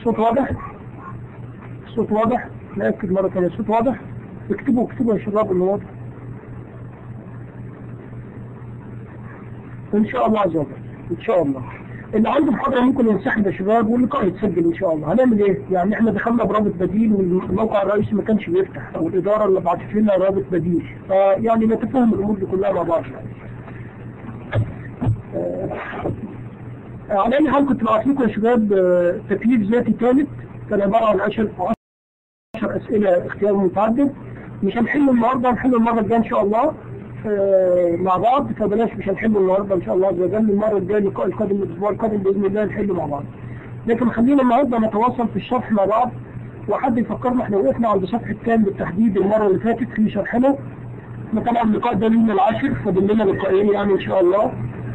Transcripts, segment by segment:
الصوت واضح الصوت واضح نأكد مرة ثانية الصوت واضح اكتبوا اكتبوا يا شباب انه واضح ان شاء الله عز وجل ان شاء الله اللي عنده محاضرة ممكن ينسحب يا شباب واللقاء يتسجل ان شاء الله هنعمل ايه يعني احنا دخلنا برابط بديل والموقع الرئيسي ما كانش بيفتح والادارة اللي بعتت لنا رابط بديل فيعني نتفهم الامور دي كلها مع بعض آه، على اي حال كنت بعت لكم يا شباب آه، تكليف ذاتي ثالث كان عبارة عن 10 10 اسئلة اختيار متعدد مش هنحله النهارده هنحله المرة الجاية ان شاء الله آه، مع بعض فبلاش مش هنحله النهارده ان شاء الله عز وجل المرة الجاية اللقاء القادم الاسبوع القادم باذن الله نحله مع بعض لكن خلينا النهارده نتواصل في الشرح مع بعض وحد يفكرنا احنا وقفنا عند صفحة كام بالتحديد المرة اللي فاتت في شرحنا احنا طبعا اللقاء ده لينا العاشر فاضل لنا لقاءين يعني ان شاء الله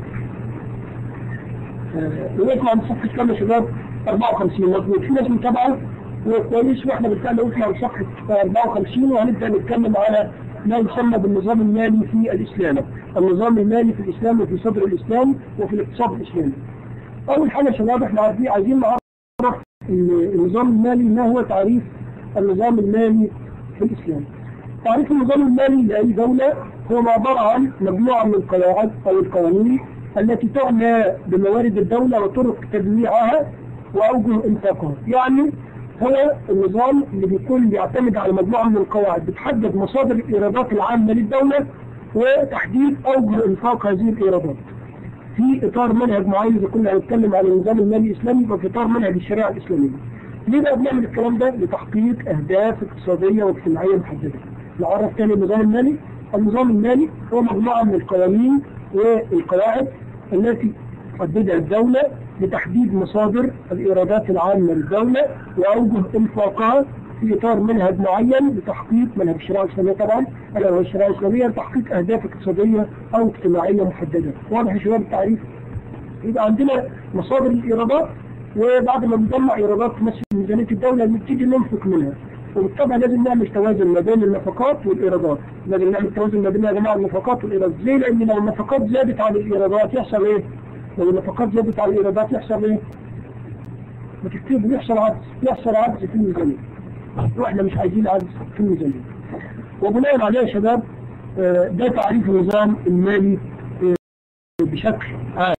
آه، وقفنا عند صفحة كام يا شباب 54 مظبوط في ناس متابعة وكويس واحنا بالفعل وقفنا عند صفحة 54 وهنبدأ نتكلم على ما يسمى بالنظام المالي في الإسلام النظام المالي في الإسلام وفي صدر الإسلام وفي الاقتصاد الإسلامي أول حاجة يا شباب احنا عايزين عايزين نعرف النظام المالي ما هو تعريف النظام المالي في الإسلام تعريف النظام المالي لأي دولة هو عبارة عن مجموعة من القواعد أو القوانين التي تعنى بموارد الدولة وطرق تجميعها وأوجه إنفاقها يعني هو النظام اللي بيكون بيعتمد على مجموعة من القواعد بتحدد مصادر الإيرادات العامة للدولة وتحديد أوجه إنفاق هذه الإيرادات في إطار منهج معين إذا كنا هنتكلم على النظام المالي الإسلامي يبقى في إطار منهج الشريعة الإسلامية ليه بقى بنعمل الكلام ده؟ لتحقيق أهداف اقتصادية واجتماعية محددة نعرف تاني النظام المالي النظام المالي هو مجموعة من القوانين والقواعد التي تحددها الدولة لتحديد مصادر الإيرادات العامة للدولة وأوجه إنفاقها في إطار منهج معين لتحقيق منهج الشريعة الإسلامية طبعا ألا هو الشريعة الإسلامية لتحقيق أهداف اقتصادية أو اجتماعية محددة واضح يا شباب التعريف؟ يبقى عندنا مصادر الإيرادات وبعد ما بنجمع إيرادات تمثل ميزانية الدولة نبتدي ننفق منها وبالطبع لازم نعمل توازن ما بين النفقات والإيرادات لازم نعمل توازن ما بين يا جماعة النفقات والإيرادات ليه؟ لأن لو النفقات زادت عن الإيرادات يحصل إيه؟ لو النفقات زادت عن الإيرادات يحصل إيه؟ بتكتب يحصل عجز يحصل عجز في الميزانية وإحنا مش عايزين عجز في الميزانية وبناء عليه يا شباب آه، ده تعريف النظام المالي آه، بشكل عام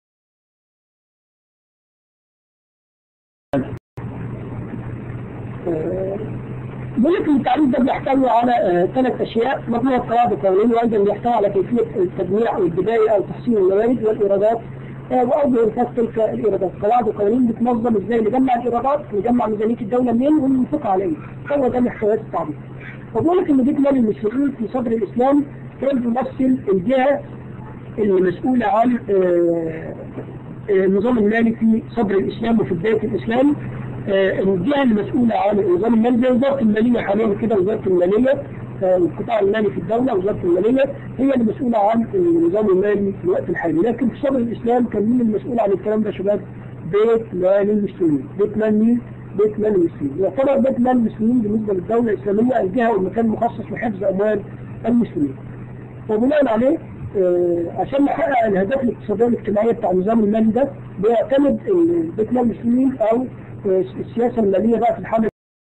ولكن التعريف ده بيحتوي على آه، ثلاث اشياء مجموعه قواعد قوانين وايضا بيحتوي على كيفيه التجميع او البدايه او تحسين الموارد والايرادات آه، واوجه انفاق تلك الايرادات قواعد وقوانين بتنظم ازاي نجمع الايرادات نجمع ميزانيه الدوله منين وننفقها على ايه هو ده محتويات التعريف فبقول لك ان بيت مال المسلمين في صدر الاسلام كان بيمثل الجهه المسؤوله عن آه، آه، النظام المالي في صدر الاسلام وفي بدايه الاسلام آه، الجهه المسؤوله عن النظام المالي زي وزاره الماليه حاليا كده وزاره الماليه آه، القطاع المالي في الدوله وزاره الماليه هي المسؤوله عن النظام المالي في الوقت الحالي لكن في صدر الاسلام كان مين المسؤول عن الكلام ده يا شباب؟ بيت مال المسلمين بيت مال مين؟ بيت مال المسلمين يعتبر بيت مال المسلمين بالنسبه للدوله الاسلاميه الجهه والمكان المخصص لحفظ اموال المسلمين وبناء عليه آه، عشان نحقق الاهداف الاقتصاديه والاجتماعيه بتاع النظام المالي ده بيعتمد ال- بيت مال المسلمين او آه، السياسه الماليه بقى في الحاله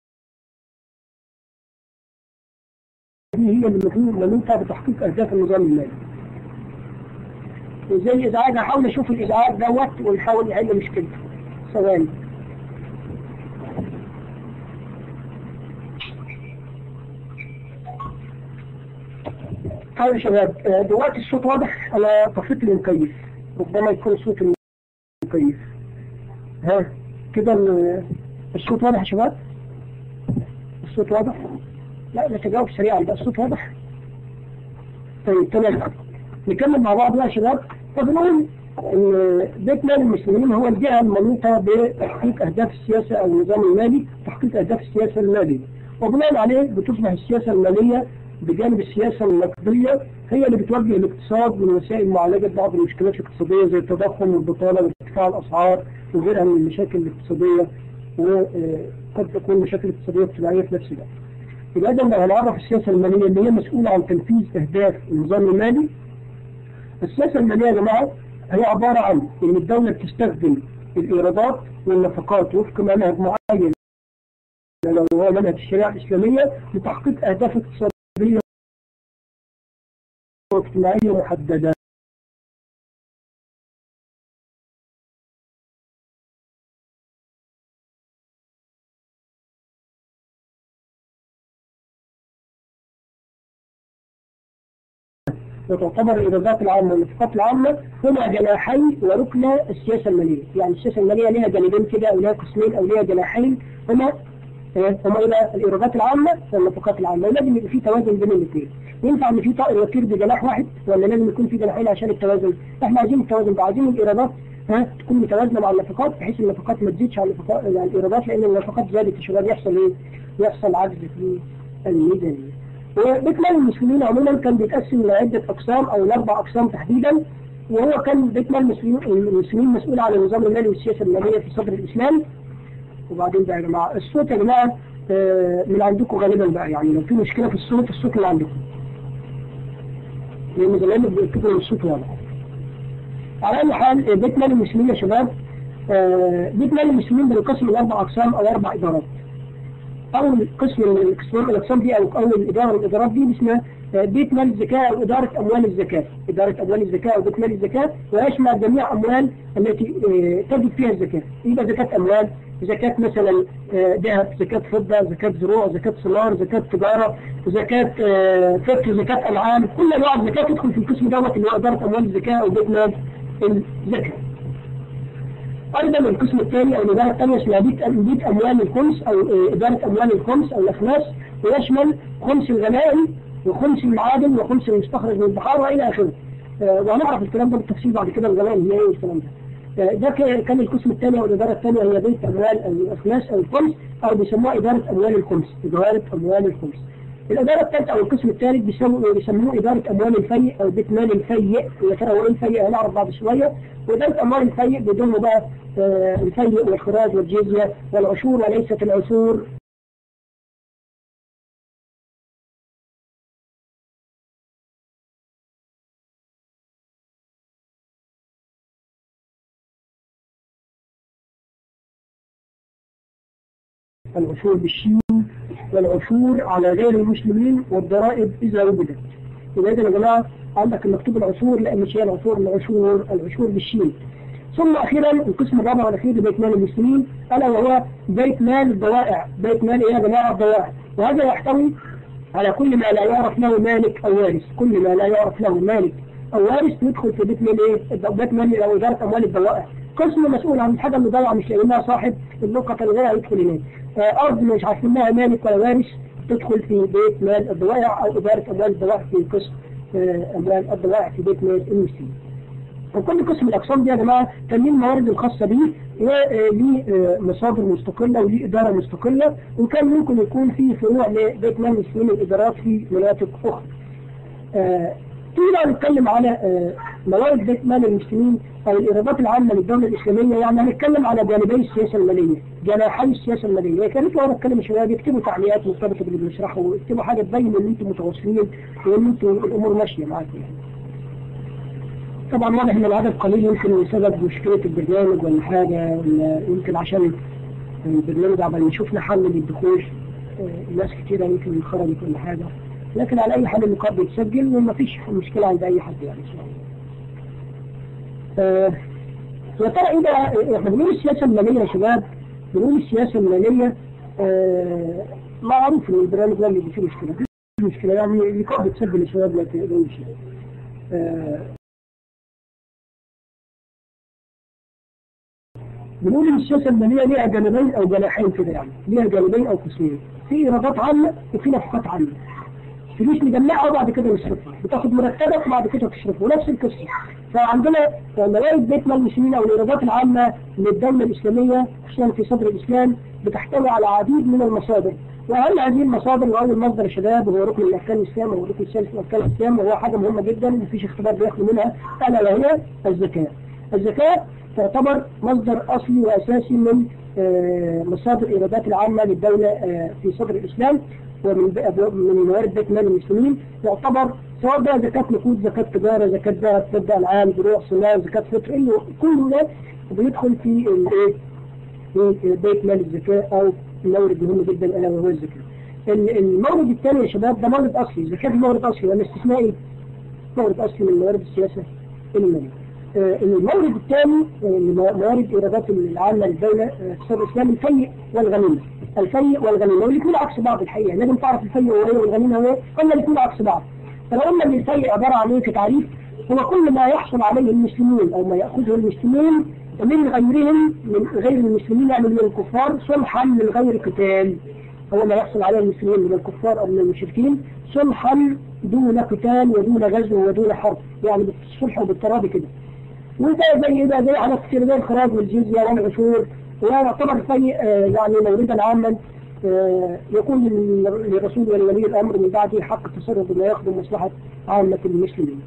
دي هي اللي المفروض منوطه بتحقيق اهداف النظام المالي. وزي ازعاج هحاول اشوف الازعاج دوت ونحاول نحل مشكلته. ثواني. طيب يا شباب آه، دلوقتي الصوت واضح انا طفيت المكيف ربما يكون صوت المكيف ها كده ال- الصوت واضح يا شباب الصوت واضح لا نتجاوب سريعا بقى الصوت واضح طيب تمام نكمل مع بعض بقى يا شباب فبنقول ان بيت مال المسلمين هو الجهه المنوطه بتحقيق اهداف السياسه او النظام المالي تحقيق اهداف السياسه الماليه وبناء عليه بتصبح السياسه الماليه بجانب السياسه النقديه هي اللي بتوجه الاقتصاد من وسائل معالجه بعض المشكلات الاقتصاديه زي التضخم والبطاله وارتفاع الاسعار وغيرها من المشاكل الاقتصاديه وقد تكون مشاكل اقتصاديه واجتماعيه في نفس الوقت. يبقى اذا لو هنعرف السياسه الماليه اللي هي مسؤوله عن تنفيذ اهداف النظام المالي السياسه الماليه يا جماعه هي عباره عن ان الدوله بتستخدم الايرادات والنفقات وفق منهج معين وهو منهج الشريعة الإسلامية لتحقيق أهداف اقتصادية واجتماعية محددة وتعتبر الإيرادات العامة والنفقات العامة هما جناحي وركن السياسة المالية، يعني السياسة المالية لها جانبين كده أو لها قسمين أو لها جناحين هما هما إلى الإيرادات العامة والنفقات العامة، ولازم يبقى في توازن بين الاثنين. ينفع إن في طائر يطير بجناح واحد ولا لازم يكون في جناحين عشان التوازن؟ إحنا عايزين التوازن ده، عايزين الإيرادات ها تكون متوازنة مع النفقات بحيث النفقات ما تزيدش على النفقات على الإيرادات لأن النفقات زادت يا شباب يحصل إيه؟ يحصل عجز في الميزانية. وبيت مال المسلمين عموما كان بيتقسم لعدة أقسام أو لأربع أقسام تحديدا وهو كان بيت مال المسلمين المسلمين مسؤول عن النظام المالي والسياسة المالية في صدر الإسلام وبعدين بقى يا جماعة الصوت يا جماعة من عندكم غالبا بقى يعني لو في مشكلة في الصوت الصوت اللي عندكم لأن زمان بيكتبوا ان الصوت واضح على أي حال بيت مال المسلمين يا شباب بيت مال المسلمين بينقسم لأربع أقسام أو أربع إدارات أول قسم من القسم الأقسام دي أو أول إدارة من الإدارات دي اسمها بيت مال الزكاة أو إدارة أموال الزكاة إدارة أموال الزكاة أو بيت مال الزكاة ويشمل جميع أموال التي تجد فيها الزكاة يبقى زكاة أموال زكاة مثلا ذهب زكاة فضة زكاة زروع زكاة ثمار زكاة تجارة زكاة فكر زكاة أنعام كل أنواع الزكاة تدخل في القسم دوت اللي هو إدارة أموال الزكاة أو بيت مال الزكاة أيضا القسم الثاني أو الإدارة الثانية اسمها بيت بيت أموال الخمس أو إدارة أموال الخمس أو الأخلاص ويشمل خمس الغنائم وخمس المعادن وخمس المستخرج من البحار وإلى آخره. وهنعرف الكلام ده بالتفصيل بعد كده الغنائم هي إيه والكلام ده. ده كان القسم الثاني أو الإدارة الثانية هي بيت أموال الأخلاص أو الخمس أو بيسموها إدارة أموال الخمس إدارة أموال الخمس. الإدارة الثالثة أو القسم الثالث بيسموه إدارة أموال الفيء أو بيت مال الفيء يا ترى هو إيه الفيء هنعرف بعد شوية وإدارة أموال الفيء بيضم بقى آه الفيء والخراج والجزية والعشور وليست العشور العشور بالشين والعشور على غير المسلمين والضرائب إذا وجدت إذا يا جماعة عندك المكتوب العشور لا مش هي العشور العشور العشور بالشين ثم أخيرا القسم الرابع والأخير لبيت مال المسلمين ألا وهو بيت مال الضوائع بيت مال إيه يا جماعة الضوائع وهذا يحتوي على كل ما لا يعرف له مالك أو وارث كل ما لا يعرف له مالك أو وارث يدخل في بيت مال إيه بيت مال أو إدارة أموال الضوائع قسم مسؤول عن الحاجة اللي ضايعة مش لاقي لها صاحب اللقطة الغير يدخل هناك أرض مش عارفين لها مالك ولا وارث تدخل في بيت مال الضوائع أو إدارة أموال الضوائع في قسم أموال الضوائع في بيت مال المسلمين. وكل قسم الأقسام دي يا جماعة كان ليه الموارد الخاصة بيه وليه مصادر مستقلة وليه إدارة مستقلة وكان ممكن يكون في فروع لبيت مال المسلمين الإدارات في مناطق أخرى. تيجي بقى نتكلم على موارد بيت مال المسلمين أو الإيرادات العامة للدولة الإسلامية يعني هنتكلم على جانبي السياسة المالية جناحي السياسة المالية يا كانت لو نتكلم يا شباب يكتبوا تعليقات مرتبطة باللي بنشرحه ويكتبوا حاجة تبين إن أنتم متواصلين وإن أنتم الأمور ماشية معاكم يعني. طبعا واضح إن العدد قليل يمكن بسبب مشكلة البرنامج ولا حاجة ولا يمكن عشان البرنامج عمال يشوفنا حل للدخول ناس كتيرة يمكن خرجت ولا حاجة لكن على أي حال اللقاء بيتسجل ومفيش مشكلة عند أي حد يعني آه يا ترى ايه بقى احنا بنقول السياسة المالية يا شباب بنقول السياسة المالية آه معروف ان البرنامج ده اللي فيه مشكلة فيه مشكلة يعني اللقاء بيتسجل يا شباب لا تقلقوش آه بنقول ان السياسة المالية ليها جانبين او جناحين كده يعني ليها جانبين او قسمين في ايرادات عامة وفي نفقات عامة فلوس نجمعها وبعد كده نصرفها بتاخد مرتبك وبعد كده تصرفه نفس القصه فعندنا موارد بيت مال المسلمين او الايرادات العامه للدوله الاسلاميه خصوصا في صدر الاسلام بتحتوي على عديد من المصادر واهم هذه المصادر واول مصدر يا شباب هو ركن من اركان الاسلام او الركن الثالث من اركان الاسلام وهو حاجه مهمه جدا مفيش اختبار بياخدوا منها الا وهي الزكاه الزكاه تعتبر مصدر اصلي واساسي من مصادر الايرادات العامه للدوله في صدر الاسلام ومن من موارد بيت مال المسلمين يعتبر سواء بقى زكاة نقود زكاة تجارة زكاة ذهب فضة أنعام زروع ثمار زكاة فطر إنه كل ده بيدخل في الإيه؟ في بيت مال الزكاة أو مورد مهم جدا الا وهو الزكاه. ال- المورد الثاني يا شباب ده مورد اصلي، الزكاه دي مورد اصلي ولا استثنائي؟ مورد اصلي من موارد السياسه الماليه. آه، المورد الثاني آه، موارد ايرادات العامه للدوله آه، اقتصاد الاسلام الفيء والغنيمه. الفيء والغنيمه والاثنين عكس بعض الحقيقه، لازم تعرف الفيء هو ايه والغنيمه هو ايه، قلنا الاثنين عكس بعض. فلو قلنا ان الفيء عباره عن ايه كتعريف؟ هو كل ما يحصل عليه المسلمون او ما ياخذه المسلمون من غيرهم من غير المسلمين يعني من الكفار صلحا من غير قتال هو ما يحصل عليه المسلمين من الكفار او من المشركين صلحا دون قتال ودون غزو ودون حرب يعني بالصلح وبالتراضي كده وده زي ده زي حاجات كتير زي الخراج والجزيه والعشور ويعتبر في آه، يعني موردا عاما آه، يكون لل- للرسول ولولي الامر من بعده حق التصرف بما يخدم مصلحه عامه المسلمين.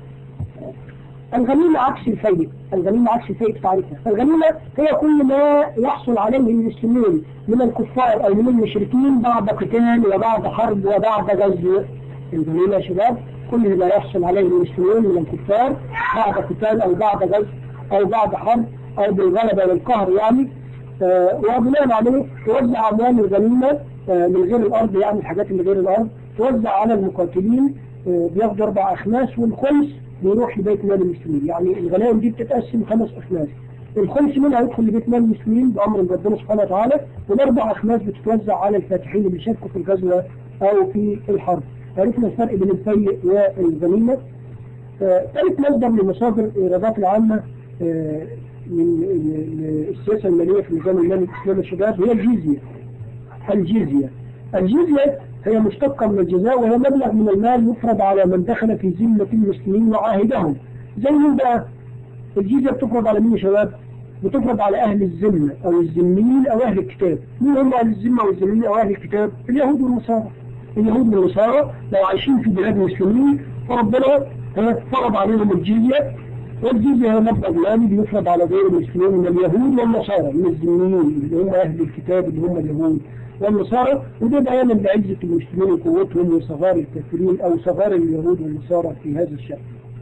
الغنيمة عكس الفيء الغنيمة عكس الفيء في تعريفها الغنيمة هي كل ما يحصل عليه المسلمون من الكفار أو من المشركين بعد قتال وبعد حرب وبعد غزو الغنيمة يا شباب كل ما يحصل عليه المسلمون من الكفار بعد قتال أو بعد غزو أو بعد حرب أو بالغلبة والقهر يعني آه، وبناء عليه توزع أموال الغنيمة آه، من غير الأرض يعني الحاجات اللي غير الأرض توزع على المقاتلين آه، بياخدوا أربع أخماس والخمس بيروح لبيت مال المسلمين يعني الغنائم دي بتتقسم خمس أخماس الخمس منها يدخل لبيت مال المسلمين بأمر من ربنا سبحانه وتعالى والأربع أخماس بتتوزع على الفاتحين اللي شاركوا في الغزوة أو في الحرب عرفنا الفرق بين الفيء والغنيمة آه، ثالث مصدر من مصادر الإيرادات العامة آه، من من السياسة المالية في النظام المالي الإسلامي الشباب هي الجيزية الجيزية الجيزية هي مشتقة من الجزاء وهي مبلغ من المال يفرض على من دخل في ذمة المسلمين وعاهدهم زي مين بقى؟ الجيزية بتفرض على مين يا شباب؟ بتفرض على أهل الذمة أو الذميين أو أهل الكتاب مين هم أهل الذمة أو الذميين أو أهل الكتاب؟ اليهود والنصارى اليهود والنصارى لو عايشين في بلاد المسلمين فربنا ها، فرض عليهم الجزية والجزية هي مبلغ مالي بيفرض على غير المسلمين من اليهود والنصارى من الذميين اللي هم أهل الكتاب اللي هم اليهود والنصارى وده بيانا لعزة المسلمين وقوتهم وصغار الكافرين أو صغار اليهود والنصارى في هذا الشأن.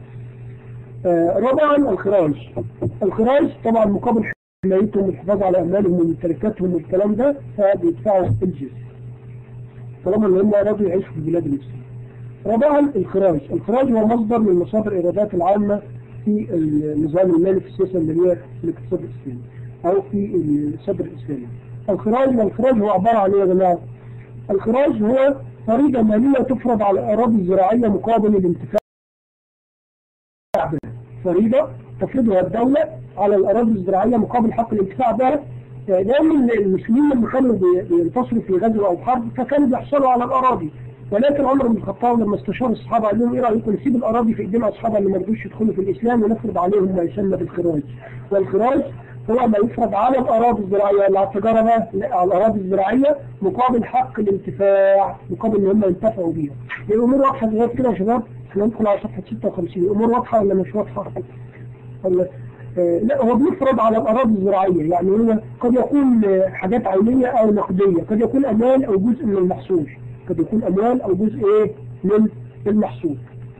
آه، رابعا الخراج. الخراج طبعا مقابل حمايتهم والحفاظ على أموالهم وممتلكاتهم والكلام ده فبيدفعوا الجزية. طالما ان هم رضوا يعيشوا في بلاد المسلمين. رابعا الخراج، الخراج هو مصدر من مصادر الايرادات العامه في النظام المالي في السياسه الماليه في الاقتصاد الاسلامي او في الصدر الاسلامي. الخراج والخراج هو عباره عن ايه يا جماعه؟ الخراج هو فريضه ماليه تفرض على الاراضي الزراعيه مقابل الانتفاع بها. فريضه تفرضها الدوله على الاراضي الزراعيه مقابل حق الانتفاع بها لان المسلمين لما كانوا بي- بينتصروا في غزو او حرب فكانوا بيحصلوا على الاراضي ولكن عمر بن الخطاب لما استشار الصحابه قال لهم ايه رايكم نسيب الاراضي في ايدين اصحابها اللي ما رضوش يدخلوا في الاسلام ونفرض عليهم ما يسمى بالخراج والخراج هو ما يفرض على الاراضي الزراعيه اللي على التجاره بقى لا على الاراضي الزراعيه مقابل حق الانتفاع مقابل ان هم ينتفعوا بيها الامور واضحه لغايه كده يا شباب احنا ندخل على صفحه 56 الامور واضحه ولا مش واضحه؟ ولا آه، لا هو بيفرض على الأراضي الزراعية يعني هو قد يكون آه، حاجات عينية أو نقدية قد يكون أموال أو جزء من المحصول قد يكون أموال أو جزء إيه من المحصول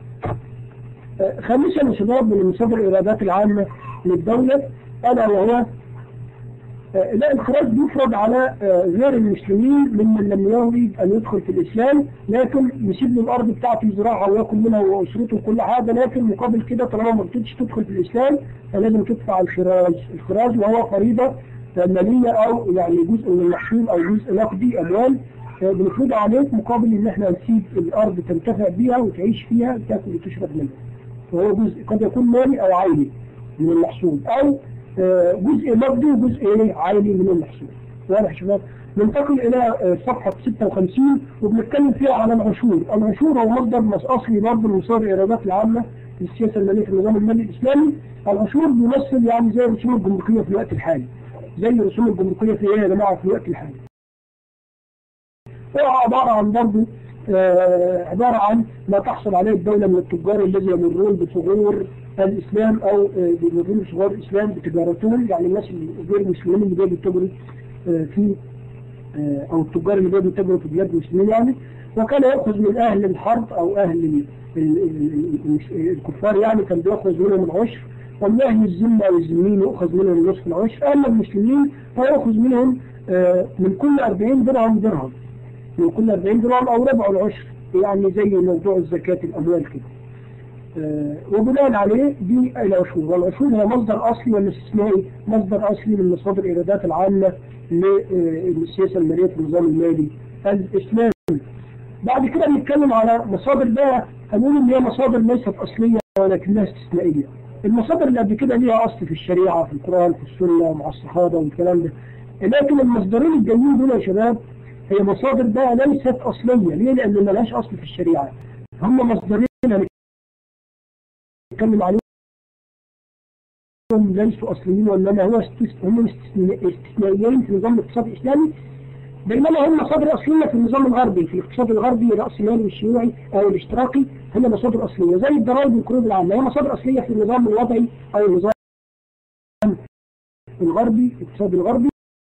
آه، خامسا يا شباب من مصادر الإيرادات العامة للدولة ألا وهو آه، لا الخراج بيفرض على آه، غير المسلمين ممن لم يريد ان يدخل في الاسلام لكن يسيب له الارض بتاعته يزرعها وياكل منها واسرته وكل حاجه لكن مقابل كده طالما ما رضيتش تدخل في الاسلام فلازم تدفع الخراج، الخراج وهو فريضه ماليه او يعني جزء من المحصول او جزء نقدي اموال آه، بنفرضها عليك مقابل ان احنا نسيب الارض تنتفع بيها وتعيش فيها تاكل وتشرب منها. فهو جزء قد يكون مالي او عيني من المحصول او آه، جزء نقدي وجزء ايه عائلي من المحصول واضح يا شباب ننتقل الى آه، صفحه 56 وبنتكلم فيها على العشور العشور هو مصدر مس- اصلي برضه من مصادر الايرادات العامه للسياسه الماليه في النظام المالي الاسلامي العشور بيمثل يعني زي الرسوم الجمركيه في الوقت الحالي زي الرسوم الجمركيه في ايه يا جماعه في الوقت الحالي هو عباره عن برضه آه، عبارة عن ما تحصل عليه الدولة من التجار الذي يمرون بثغور الإسلام أو آه، بيمرون بثغور الإسلام بتجارتهم يعني الناس اللي غير المسلمين اللي بيجوا يتجروا آه، في آه، أو التجار اللي بيجوا يتجروا في بلاد المسلمين يعني وكان يأخذ من أهل الحرب أو أهل ال- ال- ال- ال- الكفار يعني كان بيأخذ منهم العشر ومن أهل الذمة أو الذمين يؤخذ منهم نصف العشر أما المسلمين فيأخذ منهم آه، من كل 40 درهم درهم من كل 40 درهم أو ربع العشر يعني زي موضوع الزكاة الأموال كده آه، وبناء عليه دي العشور والعشور هي مصدر أصلي ولا استثنائي مصدر أصلي من مصادر الإيرادات العامة للسياسة المالية في النظام المالي الإسلامي بعد كده بنتكلم على مصادر بقى هنقول ان هي مصادر ليست اصليه ولكنها استثنائيه. المصادر اللي قبل كده ليها اصل في الشريعه في القران في السنه مع الصحابه والكلام ده. لكن المصدرين الجايين دول يا شباب هي مصادر بقى ليست اصليه، ليه؟ لان ما لهاش اصل في الشريعه. هم مصدرين هنتكلم عليهم ليسوا اصليين وانما هو استث- هم استثناء- استثنائيين في نظام الاقتصاد الاسلامي بينما هم مصادر أصلية في النظام الغربي في الاقتصاد الغربي الرأسمالي والشيوعي أو الاشتراكي هي مصادر أصلية زي الضرائب والقروض العامة هي مصادر أصلية في النظام الوضعي أو النظام الغربي الاقتصاد الغربي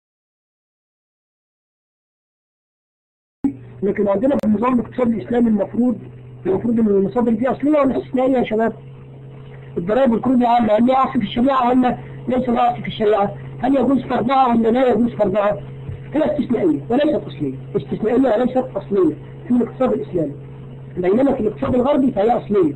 لكن عندنا في النظام الاقتصادي الإسلامي المفروض المفروض ان المصادر دي أصلية ولا استثنائية يا شباب؟ الضرائب والقروض العامة هل ليها أصل في الشريعة ولا ليس لها أصل في الشريعة؟ هل يجوز فرضها ولا لا يجوز فرضها؟ هي استثنائية وليست أصلية استثنائية وليست أصلية في الاقتصاد الإسلامي بينما في الاقتصاد الغربي فهي أصلية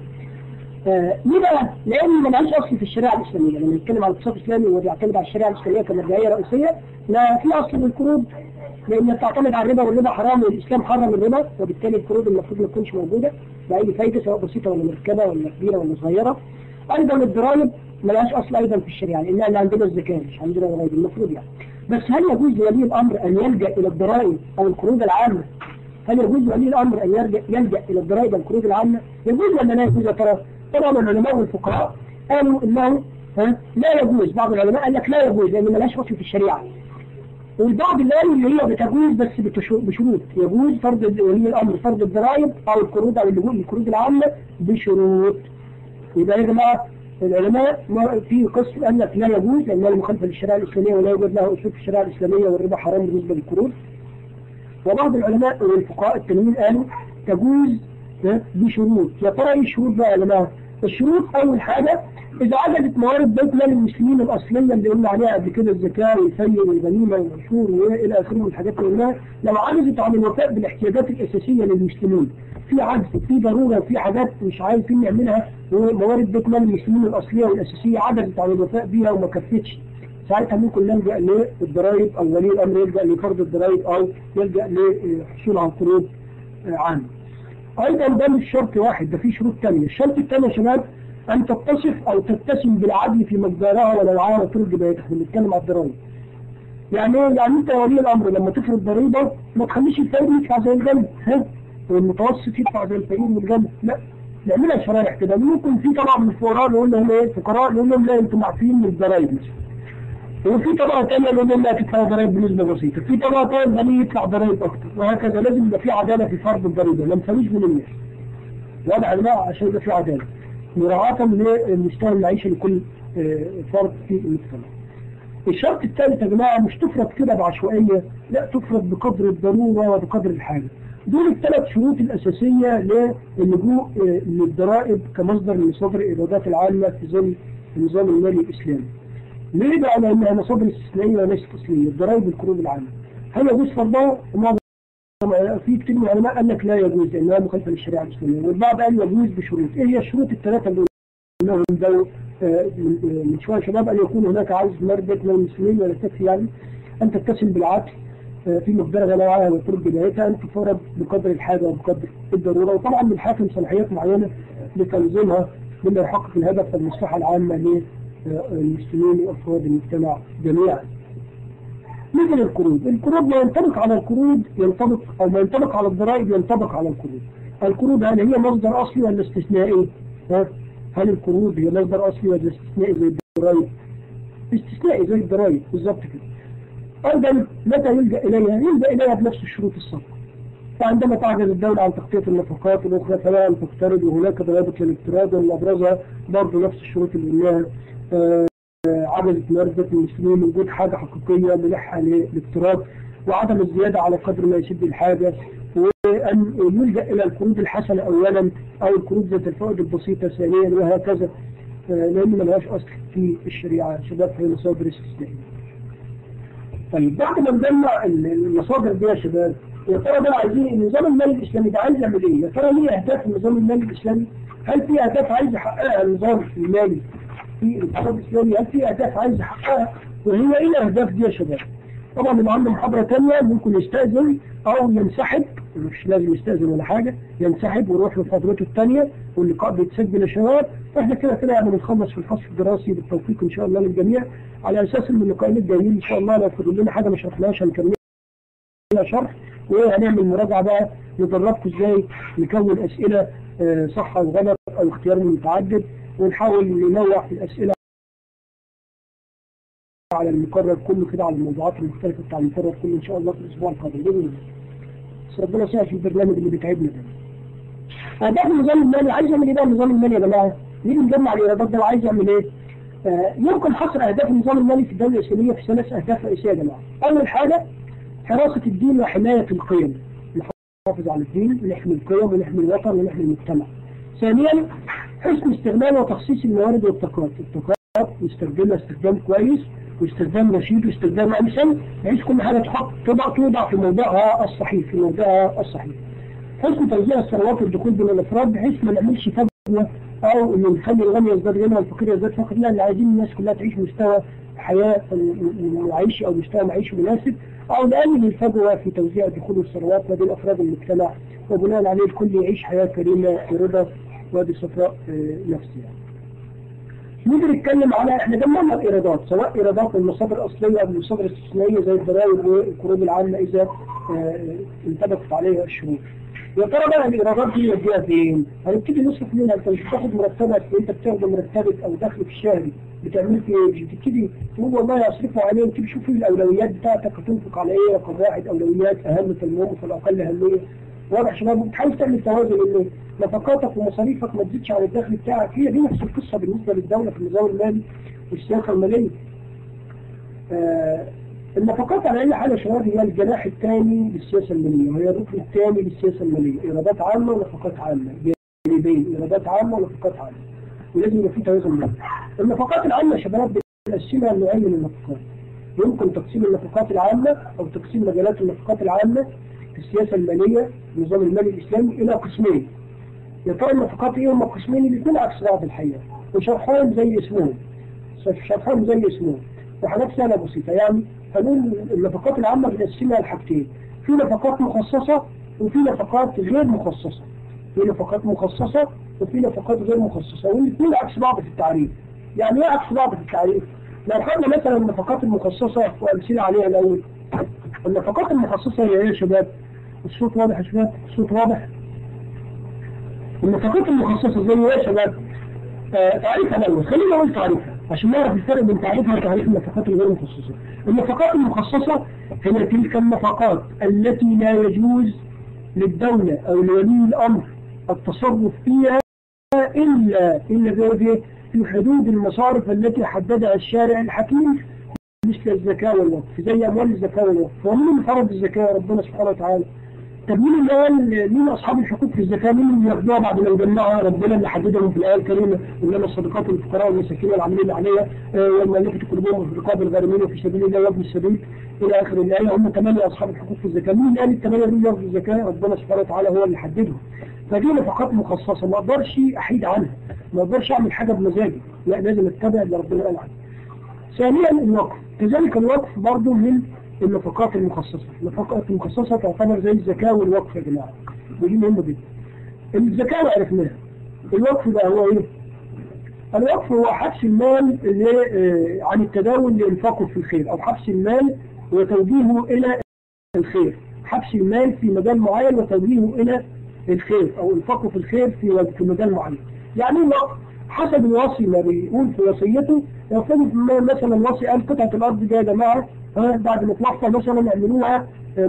آه ليه بقى؟ لأن ما لهاش أصل في الشريعة الإسلامية لما نتكلم عن الاقتصاد الإسلامي وبيعتمد على الشريعة الإسلامية كمرجعية رئيسية لا في أصل للقروض لأن بتعتمد على الربا والربا حرام والإسلام حرم الربا وبالتالي القروض المفروض ما تكونش موجودة بأي فايدة سواء بسيطة ولا مركبة ولا كبيرة ولا صغيرة أيضا الضرائب ما لهاش أصل أيضا في الشريعة لأن احنا عندنا الزكاة مش عندنا ضرائب المفروض يعني بس هل يجوز لولي الأمر أن يلجأ إلى الضرائب أو القروض العامة هل يجوز لولي الأمر أن يلجأ, يلجأ إلى الضرائب والقروض العامة يجوز ولا لا يجوز يا ترى طبعا العلماء والفقهاء قالوا إنه ها لا يجوز بعض العلماء قال لك لا يجوز لأن ما لهاش أصل في الشريعة والبعض اللي قالوا اللي هي بتجوز بس بتشو- بشروط يجوز فرض ولي الأمر فرض الضرائب أو القروض أو اللجوء للقروض العامة بشروط يبقى يا جماعة العلماء ما- في قسم قال لك لا يجوز لأنها مخالفة للشريعة الإسلامية ولا يوجد لها أصول في الشريعة الإسلامية والربا حرام بالنسبة للقروض وبعض العلماء والفقهاء التانيين قالوا تجوز ها، بشروط يا ترى ايه الشروط بقى يا جماعه؟ الشروط أول حاجة إذا عجزت موارد بيت مال المسلمين الأصلية اللي قلنا عليها قبل كده الزكاة والفي والغنيمة والعشور وإلى آخره من الحاجات اللي قلناها لو عجزت عن الوفاء بالاحتياجات الأساسية للمسلمين في عجز في ضرورة في حاجات مش عارفين نعملها وموارد بيت مال المسلمين الأصلية والأساسية عجزت عن الوفاء بيها وما كفتش ساعتها ممكن نلجأ للضرائب أو ولي الأمر يلجأ لفرض الضرائب أو يلجأ للحصول على قروض عامة. أيضا ده مش شرط واحد ده في شروط تانية، الشرط التاني يا شباب أن تتصف أو تتسم بالعدل في مقدارها ونوعها وطرق جبايتها، احنا بنتكلم على الضرائب. يعني ايه؟ يعني أنت يا ولي الأمر لما تفرض ضريبة ما تخليش الفقير يدفع زي الجنب، ها؟ والمتوسط يدفع زي الفقير والجنب، لا نعملها شرائح كده، ممكن في طبعا من الفقراء نقول لهم ايه؟ فقراء نقول لهم لا أنتم معفيين من الضرايب مثلا. وفي طبقة تانية اللي قلنا تدفع ضرائب بنسبة بسيطة، في طبقة تانية غني يدفع ضرائب أكتر، وهكذا لازم يبقى في عدالة في فرض الضريبة، ما نسويش بين الناس. وضع الماء عشان يبقى في عدالة. مراعاة لمستوى المعيشة لكل آه، فرد في المجتمع. الشرط الثالث يا جماعة مش تفرض كده بعشوائية، لا تفرض بقدر الضرورة وبقدر الحاجة. دول الثلاث شروط الأساسية للجوء آه، للضرائب كمصدر من مصادر الإيرادات العامة في ظل النظام المالي الإسلامي. ليه بقى؟ لأنها مصادر استثنائية وليست أصلية، الضرائب والقروض العامة. هل يجوز فرضها؟ معظم في كتير من العلماء قال لك لا يجوز لأنها مخالفة للشريعة الإسلامية، والبعض قال يجوز بشروط، إيه هي الشروط الثلاثة اللي قلناهم ده آه، من آه، من شوية شباب أن يكون هناك عجز مردة من المسلمين ولا تكفي يعني أن تتسم بالعدل آه، في مقدار غلاوة وطرق بدايتها أن تفرض بقدر الحاجة وبقدر الضرورة وطبعا للحاكم صلاحيات معينة لتنظيمها بما يحقق الهدف والمصلحة العامة للمسلمين وأفراد المجتمع جميعا. مثل القروض، القروض ما ينطبق على القروض ينطبق أو ما ينطبق على الضرائب ينطبق على القروض. القروض هل هي مصدر أصلي ولا استثنائي؟ ها؟ هل القروض هي مصدر أصلي ولا استثنائي زي الضرائب؟ استثنائي زي الضرائب بالظبط كده. أيضا متى يلجأ إليها؟ يلجأ إليها بنفس الشروط السابقة. فعندما تعجز الدولة عن تغطية النفقات الأخرى فلا أن تقترض وهناك ضوابط للاقتراض ومن أبرزها برضه نفس الشروط اللي قلناها آه، آه، عجزت موارد المسلمين وجود حاجة حقيقية ملحة للاقتراض وعدم الزيادة على قدر ما يسد الحاجة وأن يلجأ إلى القروض الحسنة أولا أو القروض ذات الفوائد البسيطة ثانيا وهكذا آه، لأن ما لهاش أصل في الشريعة شباب هي مصادر استثنائية. طيب بعد ما نجمع ال- المصادر دي يا شباب يا ترى بقى عايزين النظام المالي الاسلامي ده عايز يعمل ايه؟ يا ترى ليه اهداف النظام المالي الاسلامي؟ هل في اهداف عايز يحققها النظام المالي في الاقتصاد الاسلامي؟ هل في اهداف عايز يحققها؟ وهي ايه الاهداف دي يا شباب؟ طبعا اللي عنده محاضرة تانية ممكن يستأذن أو ينسحب مش لازم يستأذن ولا حاجة ينسحب ويروح لمحاضرته التانية واللقاء بيتسجل يا شباب فاحنا كده كده يعني بنخلص في الفصل الدراسي بالتوفيق إن شاء الله للجميع على أساس إن اللقاءين الجايين إن شاء الله لو فضل لنا حاجة ما شرحناهاش هنكملها شرح وهنعمل مراجعة بقى ندربكم إزاي نكون أسئلة آه، صح أو غلط أو اختيار متعدد ونحاول ننوع في الأسئلة على المقرر كله كده على الموضوعات المختلفة بتاع المقرر كله إن شاء الله في الأسبوع القادم بإذن الله. بس ربنا يسهل في البرنامج اللي بيتعبنا ده. أهداف النظام المالي عايز يعمل إيه بقى النظام المالي يا جماعة؟ نيجي نجمع الإيرادات ده وعايز يعمل إيه؟ آه يمكن حصر أهداف النظام المالي في الدولة الإسلامية في ثلاث أهداف رئيسية يا جماعة. أول حاجة حراسة الدين وحماية القيم. نحافظ على الدين ونحمي القيم ونحمي الوطن ونحمي المجتمع. ثانيا حسن استغلال وتخصيص الموارد والطاقات، الطاقات نستخدمها استخدام كويس واستخدام رشيد واستخدام امثل بحيث كل حاجه تحط توضع توضع في موضعها الصحيح في موضعها الصحيح. حسن توزيع الثروات والدخول بين الافراد بحيث ما نعملش فجوه او ان نخلي الغني يزداد غنى والفقير يزداد فقر لا اللي عايزين الناس كلها تعيش مستوى حياه معيشي او مستوى معيشي مناسب او نقلل الفجوه في توزيع الدخول والثروات ما بين افراد المجتمع وبناء عليه الكل يعيش حياه كريمه برضا وبصفاء آه، نفسي يعني. نيجي نتكلم على احنا جمعنا الايرادات سواء ايرادات من مصادر اصليه او من مصادر استثنائيه زي الضرائب والقروض العامه اذا آه، انطبقت عليها الشروط. يا ترى بقى الايرادات دي نوديها فين؟ هنبتدي نصرف منها انت مش بتاخد مرتبك انت بتاخد مرتبك او دخلك الشهري بتعمل في ايه؟ مش بتبتدي تقول والله اصرفه عليه وتبتدي تشوف ايه الاولويات بتاعتك هتنفق على ايه رقم واحد اولويات اهم في المهم فالاقل اهميه واضح يا شباب بتحاول تعمل توازن ان نفقاتك ومصاريفك ما تزيدش على الدخل بتاعك هي دي نفس القصه بالنسبه للدوله في النظام المالي والسياسه الماليه. آه النفقات على اي حاله يا شباب هي الجناح الثاني للسياسه الماليه وهي الركن الثاني للسياسه الماليه ايرادات عامه ونفقات عامه جانبين ايرادات عامه ونفقات عامه ولازم يبقى في توازن بينهم. النفقات العامه يا شباب بنقسمها لنوعين من النفقات. يمكن تقسيم النفقات العامه او تقسيم مجالات النفقات العامه في السياسه الماليه النظام المالي الاسلامي الى قسمين. يا ترى النفقات ايه هم القسمين الاثنين عكس بعض الحقيقه وشرحهم زي اسمهم شرحهم زي اسمهم وحاجات سهله بسيطه يعني هنقول النفقات العامه بنقسمها لحاجتين في نفقات مخصصه وفي نفقات غير مخصصه في نفقات مخصصه وفي نفقات غير مخصصه والاثنين عكس بعض في التعريف يعني ايه عكس بعض في التعريف؟ لو خدنا مثلا النفقات المخصصه وامثله عليها الاول النفقات المخصصه هي ايه يا شباب؟ الصوت واضح يا شباب؟ الصوت واضح؟ النفقات المخصصة زي ايه يا شباب؟ آه تعريفها الأول خلينا نقول تعريفها عشان نعرف الفرق بين تعريفها وتعريف النفقات الغير المخصصة. النفقات المخصصة هي تلك النفقات التي لا يجوز للدولة أو لولي الأمر التصرف فيها إلا إلا في في حدود المصارف التي حددها الشارع الحكيم مثل الزكاة والوقف زي أموال الزكاة والوقف ومين اللي فرض الزكاة ربنا سبحانه وتعالى طب مين اللي قال مين اصحاب الحقوق في الزكاه مين اللي ياخدوها بعد ما يجمعها ربنا اللي حددهم في الايه الكريمه انما الصدقات للفقراء والمساكين والعاملين عليها والمؤلفه قلوبهم وفي رقاب الغارمين وفي سبيل الله وابن السبيل الى اخر الايه هم ثمانيه اصحاب الحقوق في الزكاه مين اللي قال الثمانيه دول ياخدوا الزكاه ربنا سبحانه وتعالى هو اللي حددهم فدي نفقات مخصصه ما اقدرش احيد عنها ما اقدرش اعمل حاجه بمزاجي لا لازم اتبع اللي ربنا قال عنه ثانيا الوقف كذلك الوقف برضه من النفقات المخصصة النفقات المخصصة تعتبر زي الزكاة والوقف يا جماعة ودي مهمة جدا الزكاة عرفناها الوقف بقى هو ايه الوقف هو حبس المال اللي آه عن التداول لإنفاقه في الخير أو حبس المال وتوجيهه إلى الخير حبس المال في مجال معين وتوجيهه إلى الخير أو إنفاقه في الخير في في مجال معين يعني ايه الوقف حسب الوصي ما بيقول في وصيته يفترض مثلا الوصي قال قطعة الأرض دي يا جماعة بعد ما توفى مثلا يعملوها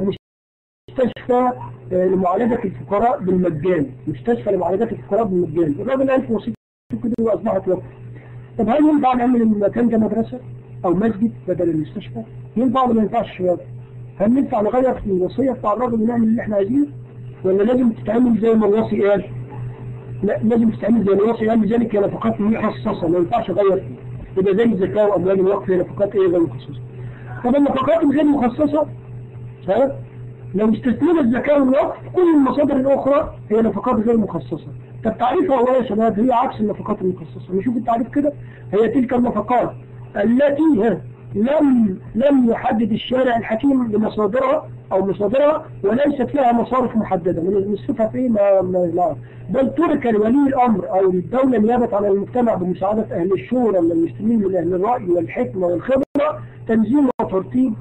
مستشفى لمعالجة الفقراء بالمجان مستشفى لمعالجة الفقراء بالمجان الراجل قال في وصيته كده وأصبحت وقف طب هل ينفع نعمل المكان ده مدرسة أو مسجد بدل المستشفى؟ ينفع ولا ما ينفعش شباب؟ هل ينفع نغير في الوصية بتاع الراجل ونعمل اللي احنا عايزينه؟ ولا لازم تتعمل زي ما الوصي قال؟ لا لازم تتعمل زي ما الوصي قال لذلك هي نفقات مخصصة ما ينفعش أغير فيها يبقى زي الزكاة وأموال الوقف هي نفقات إيه غير مخصصة طب النفقات الغير مخصصة ها لو استثنينا الزكاة والوقف كل المصادر الأخرى هي نفقات غير مخصصة طب تعريفها هو يا شباب هي عكس النفقات المخصصة نشوف التعريف كده هي تلك النفقات التي ها لم لم يحدد الشارع الحكيم لمصادرها أو مصادرها وليست لها مصارف محددة من الصفة في ما ما لا بل ترك لولي الأمر أو الدولة نيابة عن المجتمع بمساعدة أهل الشورى من المسلمين من أهل الرأي والحكمة والخبرة تنظيم وترتيب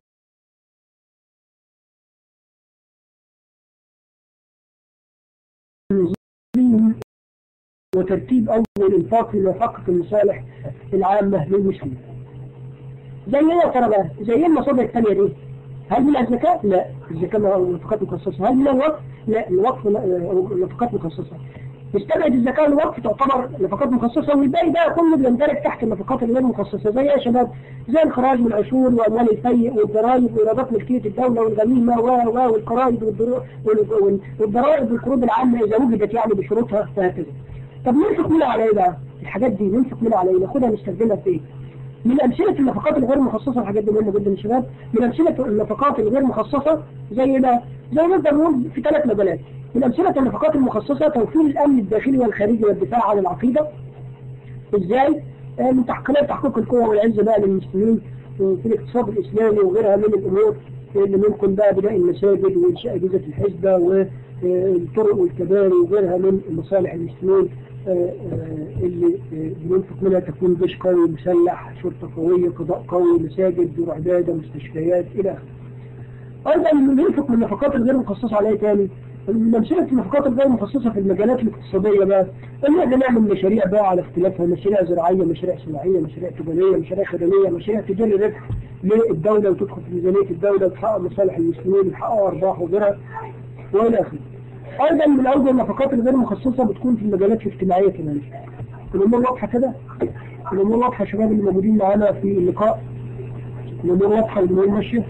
تنظيم وترتيب أول الإنفاق لمحقق المصالح العامة للمسلمين. زي ايه يا ترى بقى؟ زي ايه المصادر الثانية دي؟ هل من الزكاة؟ لا، الزكاة نفقات مخصصة، هل من الوقف؟ لا، الوقف نفقات مخصصة. استبعد الزكاة والوقف تعتبر نفقات مخصصة والباقي ده كله بيندرج تحت النفقات الغير مخصصة زي ايه يا شباب؟ زي الخراج والعشور واموال الفيء والضرائب وايرادات ملكية الدولة والغنيمة و و والقرائض والضرائب والقروض العامة إذا وجدت يعني بشروطها وهكذا. طب ننفق منها على ايه بقى؟ الحاجات دي ننفق منها على ايه؟ ناخدها نستخدمها في ايه؟ من أمثلة النفقات الغير مخصصة الحاجات دي مهمة جدا يا شباب من أمثلة النفقات الغير مخصصة زي ده زي نقدر نقول في ثلاث مجالات من أمثلة النفقات المخصصة توفير الأمن الداخلي والخارجي والدفاع عن العقيدة إزاي؟ آه من تحقيقات تحقيق القوة والعزة بقى للمسلمين في الاقتصاد الإسلامي وغيرها من الأمور اللي ممكن بقى بناء المساجد وإنشاء أجهزة الحزبة والطرق والكباري وغيرها من مصالح المسلمين اللي بننفق منها تكون جيش قوي مسلح شرطة قوية قضاء قوي مساجد دور عبادة مستشفيات إلى آخره. أيضا بننفق من النفقات الغير مخصصة عليها تاني من أمثلة النفقات الغير مخصصة في المجالات الاقتصادية بقى إن احنا نعمل مشاريع بقى على اختلافها مشاريع زراعية مشاريع صناعية مشاريع تجارية مشاريع خدمية مشاريع تجاري ربح للدولة وتدخل في ميزانية الدولة وتحقق مصالح المسلمين وتحقق أرباح وغيرها وإلى آخره. ايضا من اوجه النفقات الغير مخصصة بتكون في المجالات الاجتماعية كمان الامور واضحة كده الامور واضحة شباب اللي موجودين معانا في اللقاء الامور واضحة والامور ماشية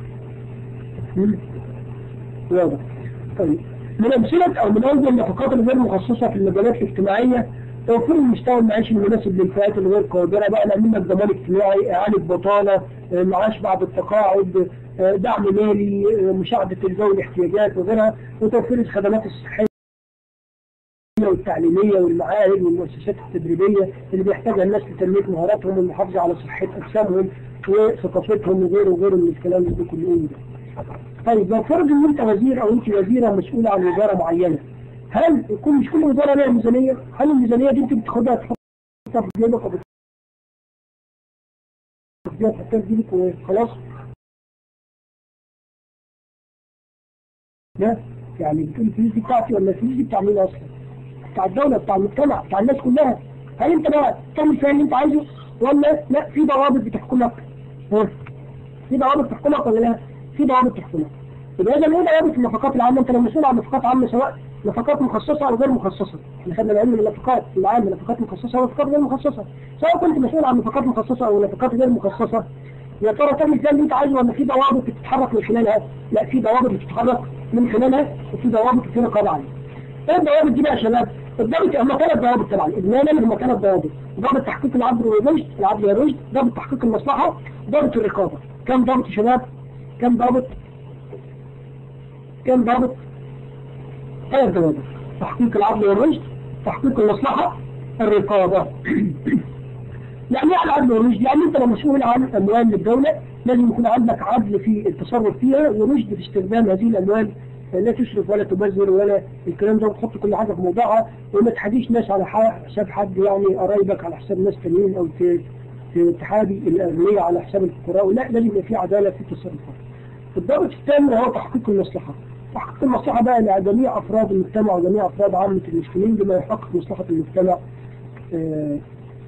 واضح طيب من امثلة او من اوجه النفقات الغير مخصصة في المجالات الاجتماعية توفير المستوى المعيشي المناسب للفئات الغير قادرة بقى نعمل لك ضمان اجتماعي إعانة بطالة معاش بعد التقاعد دعم مالي مساعدة ذوي الاحتياجات وغيرها وتوفير الخدمات الصحية والتعليمية والمعاهد والمؤسسات التدريبية اللي بيحتاجها الناس لتنمية مهاراتهم والمحافظة على صحة أجسامهم وثقافتهم وغيره وغيره من الكلام اللي كله ده. طيب لو فرض ان انت وزير او انت وزيرة مسؤولة عن وزارة معينة هل يكون مش كل وزارة لها ميزانية؟ هل الميزانية دي انت بتاخدها تحطها في جيبك او بتاخديها تحطها في جيبك وخلاص؟ لا يعني بتقول الفلوس دي بتاعتي ولا الفلوس دي بتاع مين اصلا؟ بتاع الدولة بتاع المجتمع بتاع الناس كلها هل انت بقى تعمل فيها اللي انت عايزه ولا لا في ضوابط بتحكمك؟ ها؟ في ضوابط تحكمك ولا لا؟ في ضوابط تحكمك يبقى اذا ايه ضوابط النفقات العامة؟ انت لو مسؤول عن نفقات عامة سواء نفقات مخصصة او غير مخصصة احنا خدنا العلم من النفقات العامة نفقات مخصصة ونفقات غير مخصصة سواء كنت مسؤول عن نفقات مخصصة او نفقات غير مخصصة يا ترى تعمل فيها اللي انت عايزه ولا في ضوابط بتتحرك من خلالها؟ لا في ضوابط بتتحرك من خلالها وفي ضوابط في رقابة عليها. ايه الضوابط دي بقى يا شباب؟ الضابط هم ثلاث ضوابط طبعا اجمالا هم ثلاث ضوابط ضابط تحقيق العدل والرشد العدل والرشد ضابط تحقيق المصلحة ضابط الرقابة كم ضابط يا شباب؟ كم ضابط؟ كم ضابط؟ ثلاث ضوابط تحقيق العدل والرشد تحقيق المصلحة الرقابة يعني ايه العدل والرشد؟ يعني انت لو مسؤول عن اموال الدولة لازم يكون عندك عدل في التصرف فيها ورشد في استخدام هذه الاموال لا تشرف ولا تبذر ولا الكلام ده وتحط كل حاجة في موضعها وما تحديش ناس على حساب حد يعني قرايبك على حساب ناس تانيين او تحابي الاغنياء على حساب الفقراء لا لازم يبقى في عدالة في التصرفات. الضابط الثاني هو تحقيق المصلحة. تحقيق المصلحة بقى لجميع افراد المجتمع وجميع افراد عامة المسلمين بما يحقق مصلحة المجتمع آه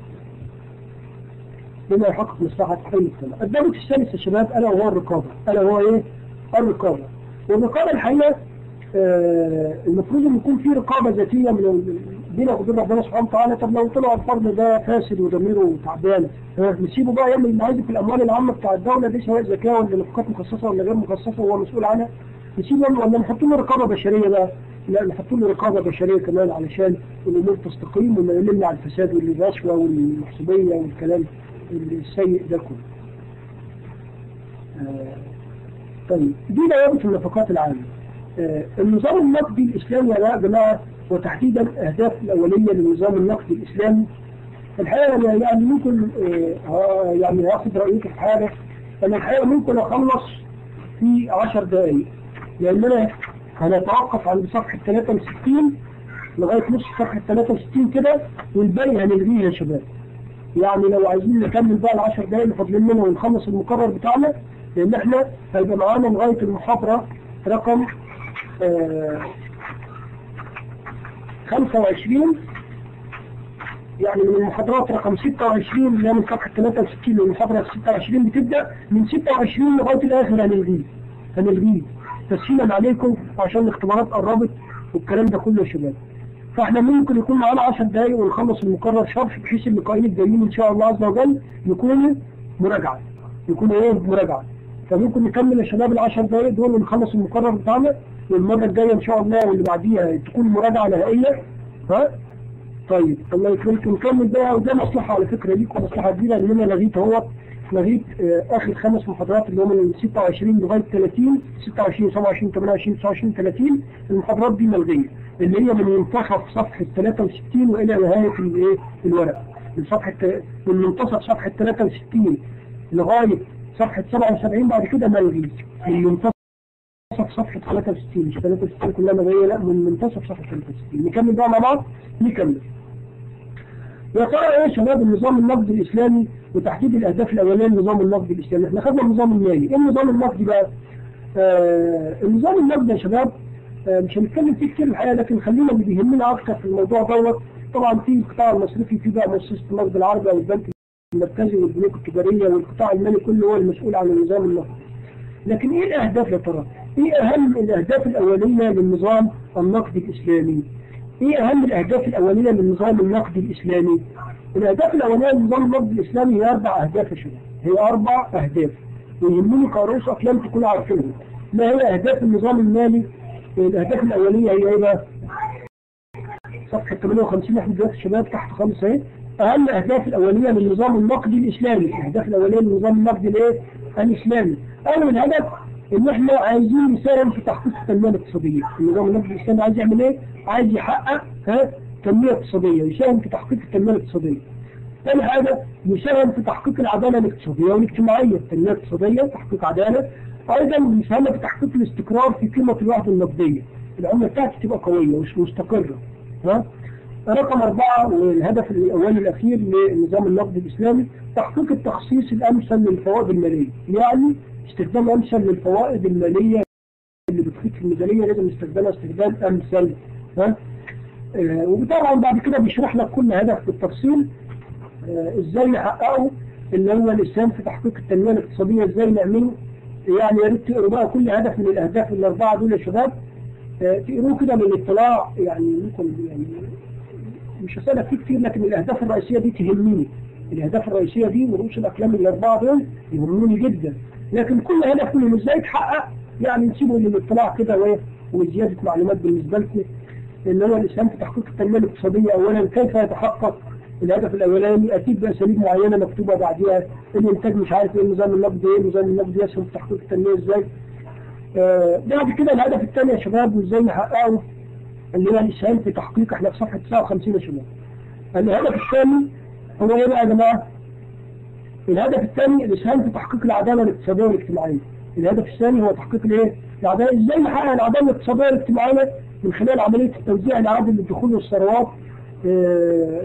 بما يحقق مصلحة المجتمع. الضابط الثالث يا شباب ألا وهو الرقابة، ألا وهو إيه؟ الرقابة. والرقابة الحقيقة آه المفروض ان يكون في رقابة ذاتية من بينه وبين ربنا سبحانه وتعالى طب لو طلع الفرد ده فاسد وضميره تعبان نسيبه بقى يعمل اللي عايزه في الاموال العامة بتاع الدولة دي سواء زكاة ولا نفقات مخصصة ولا غير مخصصة وهو مسؤول عنها نسيبه ولا نحط له رقابة بشرية بقى لا نحط له رقابة بشرية كمان علشان الامور تستقيم وما يمنع الفساد والرشوة والمحسوبية والكلام السيء ده كله آه، طيب دي ضوابط النفقات العامة آه، النظام النقدي الإسلامي يا جماعة وتحديدا الأهداف الأولية للنظام النقدي الإسلامي الحقيقة أنا يعني ممكن آه، ها- يعني هاخد رأيك في حاجة أنا الحقيقة ممكن أخلص في 10 دقايق لأن أنا هنتوقف عند صفحة 63 لغاية نص صفحة 63 كده والباقي هنلغيه يا شباب يعني لو عايزين نكمل بقى ال 10 دقايق اللي فاضلين لنا ونخلص المقرر بتاعنا لأن احنا هيبقى معانا لغاية المحاضرة رقم آه 25 يعني من المحاضرات رقم 26 اللي هي من صفحة 63 للمحاضرة 26 بتبدأ من 26 لغاية الآخر هنلغيه هنلغيه تسهيلا عليكم عشان الاختبارات قربت والكلام ده كله يا شباب فاحنا ممكن يكون معانا 10 دقايق ونخلص المقرر شرح بحيث اللقاءين الجايين ان شاء الله عز وجل يكونوا مراجعة يكونوا ايه مراجعة فممكن نكمل يا شباب ال 10 دقايق دول ونخلص المقرر بتاعنا والمرة الجاية ان شاء الله واللي بعديها تكون مراجعة نهائية ها طيب الله يكرمكم نكمل بقى وده مصلحة على فكرة ليكم مصلحة كبيرة لان انا لغيت اهوت لغيت آه، اخر خمس محاضرات اللي هم من 26 لغاية 30 26 27 28 29 30 المحاضرات دي ملغية اللي هي من منتصف صفحة 63 والى نهاية الايه الورق من صفحة من منتصف صفحة 63 لغاية صفحة 77 بعد كده ملغي من منتصف صفحة 63 مش 63 كلها ملغية لا من منتصف صفحة 63 نكمل بقى مع بعض نكمل يا ترى ايه يا شباب النظام النقدي الاسلامي وتحديد الاهداف الاوليه للنظام النقدي الاسلامي احنا خدنا النظام المالي ايه النظام النقدي بقى آه النظام النقدي يا شباب آه مش هنتكلم فيه كتير الحقيقه لكن خلينا اللي بيهمنا اكتر في الموضوع دوت طبعا في القطاع المصرفي في بقى مؤسسه النقد العربي او البنك المركزي والبنوك التجاريه والقطاع المالي كله هو المسؤول عن النظام النقدي لكن ايه الاهداف يا ترى؟ ايه اهم الاهداف الاوليه للنظام النقدي الاسلامي؟ ايه اهم الاهداف الاوليه للنظام النقدي الاسلامي؟ الاهداف الاوليه للنظام النقدي الاسلامي هي اربع اهداف يا شباب، هي اربع اهداف ويهمني كرؤوس افلام تكونوا عارفينهم. ما هي اهداف النظام المالي؟ الاهداف الاوليه هي ايه بقى؟ صفحه 58 احنا دلوقتي شباب تحت خالص اهي اهم الاهداف الاوليه للنظام النقدي الاسلامي، الاهداف الاوليه للنظام النقدي الايه؟ الاسلامي. اول هدف ان احنا عايزين نساهم في تحقيق التنميه الاقتصاديه، النظام النقدي الاسلامي عايز يعمل ايه؟ عايز يحقق ها تنميه اقتصاديه، يساهم في تحقيق التنميه الاقتصاديه. ثاني حاجه يساهم في تحقيق العداله الاقتصاديه والاجتماعيه، التنميه الاقتصاديه تحقيق عداله، ايضا يساهم في تحقيق الاستقرار في قيمه الوحده النقديه، العمله بتاعتي تبقى قويه ومش مستقره. ها؟ رقم أربعة والهدف الأولي الأخير للنظام النقدي الإسلامي تحقيق التخصيص الأمثل للفوائد المالية يعني استخدام أمثل للفوائد المالية اللي بتفيد في الميزانية لازم استخدامها استخدام أمثل ها آه وطبعا بعد كده بيشرح لك كل هدف بالتفصيل آه ازاي نحققه اللي هو الاسهام في تحقيق التنميه الاقتصاديه ازاي نعمله يعني يا ريت تقروا بقى كل هدف من الاهداف الاربعه دول يا شباب آه تقروه كده من الاطلاع يعني ممكن يعني مش هسألك فيه كتير لكن الأهداف الرئيسية دي تهمني الأهداف الرئيسية دي ورؤوس الأفلام الأربعة دول يهموني جدا لكن كل هدف منهم إزاي يتحقق يعني نسيبه للاطلاع كده و- وزيادة معلومات بالنسبة لكم اللي هو الإسهام في تحقيق التنمية الاقتصادية أولا كيف يتحقق الهدف الأولاني أكيد بأساليب معينة مكتوبة بعديها الإنتاج مش عارف إيه النظام النقدي إيه النظام النقدي يسهم في تحقيق التنمية إزاي آه، بعد كده الهدف الثاني يا شباب وإزاي نحققه اللي هو الإسهام في تحقيق احنا في صفحة 59 يا شباب الهدف الثاني هو ايه بقى يا جماعة؟ الهدف الثاني الإسهام في تحقيق العدالة الاقتصادية والاجتماعية الهدف الثاني هو تحقيق الايه؟ العدالة ازاي نحقق العدالة الاقتصادية والاجتماعية من خلال عملية التوزيع العادل للدخول والثروات آه،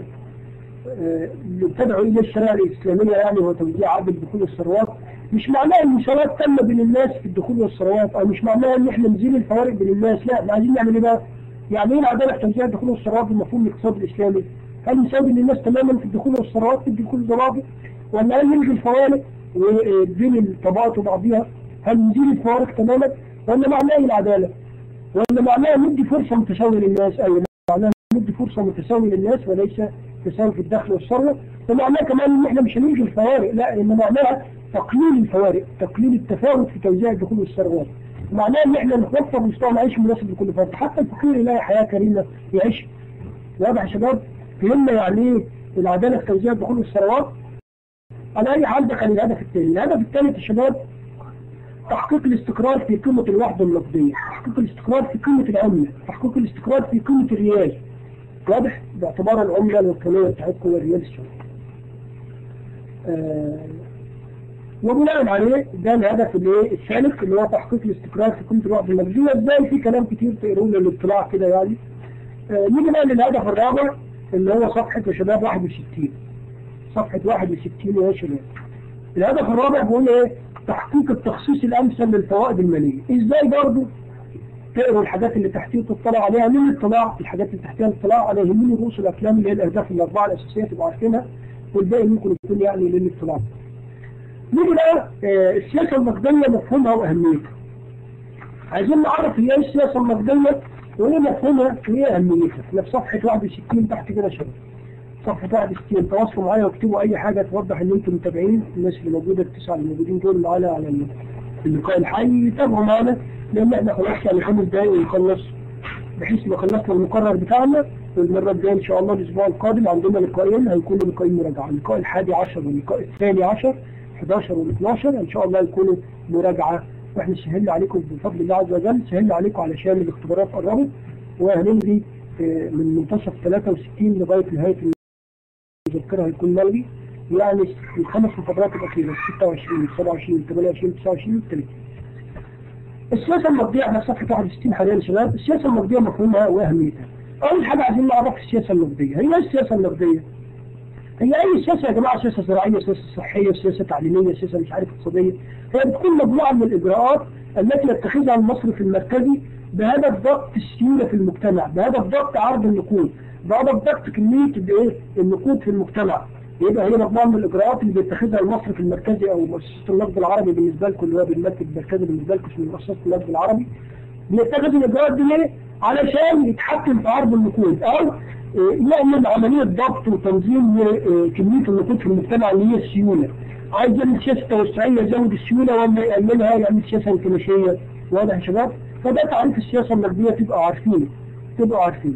آه، اللي بتدعو الى الشريعه الاسلاميه يعني هو توزيع عادل دخول الثروات مش معناه المساواه تامه بين الناس في الدخول والثروات او مش معناه ان احنا نزيل الفوارق بين الناس لا احنا عايزين نعمل ايه بقى؟ يعني ايه العداله في توزيع الدخول والثروات بمفهوم الاقتصاد الاسلامي؟ هل نساوي بين الناس تماما في الدخول والثروات في الدخول والضرائب؟ ولا هل نلغي الفوارق وبين الطبقات وبعضها؟ هل نزيل الفوارق تماما؟ ولا معناه ايه العداله؟ ولا معناه ندي فرصه متساويه للناس؟ ايوه معناه ندي فرصه متساويه للناس وليس تساوي في الدخل والثروه ومعناه كمان ان احنا مش هنلغي الفوارق لا ان معناها تقليل الفوارق تقليل التفاوت في توزيع الدخول والثروات معناه ان احنا نوفر مستوى معيشي مناسب لكل فرد حتى الفقير يلاقي حياه كريمه يعيش واضح يا شباب فهمنا يعني ايه العداله في توزيع الدخول والثروات على اي حال ده كان الهدف الثاني الهدف الثالث يا شباب تحقيق الاستقرار في قيمة الوحدة النقدية تحقيق الاستقرار في قيمة العملة تحقيق الاستقرار في قيمة الريال واضح باعتبار العملة الوطنية بتاعتكم الريال السعودي آه وبناء عليه ده الهدف اللي الثالث اللي هو تحقيق الاستقرار في قيمة الوحدة النقدية ازاي في كلام كتير تقروه للاطلاع كده يعني آه نيجي بقى للهدف الرابع اللي هو صفحة يا شباب 61 صفحة 61 يا شباب الهدف الرابع بيقول ايه تحقيق التخصيص الامثل للفوائد المالية ازاي برضه تقروا الحاجات اللي تحتيه وتطلع عليها من الاطلاع الحاجات اللي تحتها الاطلاع عليها من رؤوس الافلام اللي هي الاهداف الاربعه الاساسيه تبقوا عارفينها والباقي ممكن يكون يعني للاطلاع نيجي بقى آه السياسه النقديه مفهومها واهميتها عايزين نعرف هي ايه السياسه النقديه وايه مفهومها وايه اهميتها احنا في صفحه 61 تحت كده شباب صفحة 61 تواصلوا معايا واكتبوا أي حاجة توضح إن أنتم متابعين الناس اللي موجودة التسعة اللي موجودين دول معانا على اللقاء الحي يتابعوا معانا لأن إحنا خلاص يعني خمس دقايق ونخلص بحيث لو خلصنا المقرر بتاعنا والمرة الجاية إن شاء الله الأسبوع القادم عندنا لقاءين هيكونوا لقاءين مراجعة اللقاء الحادي عشر واللقاء الثاني عشر 11 و 12 إن شاء الله يكونوا مراجعة وإحنا سهلنا عليكم بفضل الله عز وجل سهلنا عليكم علشان الاختبارات قربت وهنمضي من منتصف 63 لغاية نهاية المذكرة هيكون ملغي يعني الخمس محاضرات الأخيرة 26 27 28 29 30 السياسة النقدية احنا في صفحة 61 حاليا يا شباب السياسة النقدية مفهومها وأهميتها أول حاجة عايزين نعرف السياسة النقدية هي ايه السياسة النقدية؟ هي أي سياسة يا جماعة سياسة زراعية سياسة صحية سياسة تعليمية سياسة مش عارف اقتصادية هي بتكون مجموعة من الإجراءات التي يتخذها المصرف المركزي بهدف ضبط السيولة في المجتمع بهدف ضبط عرض النقود بهدف ضبط كمية الايه النقود في المجتمع يبقى هي مجموعة من الإجراءات اللي بيتخذها المصرف المركزي أو مؤسسة النقد العربي بالنسبة لكم اللي هو بالمركز المركزي بالنسبة لكم اسمه مؤسسة النقد العربي بيتخذ الإجراءات دي ليه؟ علشان يتحكم في عرض النقود أو يعمل عملية ضبط وتنظيم كمية النقود في المجتمع اللي هي السيولة عايز يعمل سياسة توسعية يزود السيولة ولا يقللها يعمل سياسة انكماشية واضح يا شباب؟ فده تعريف السياسة النقدية تبقى عارفينه تبقوا عارفينه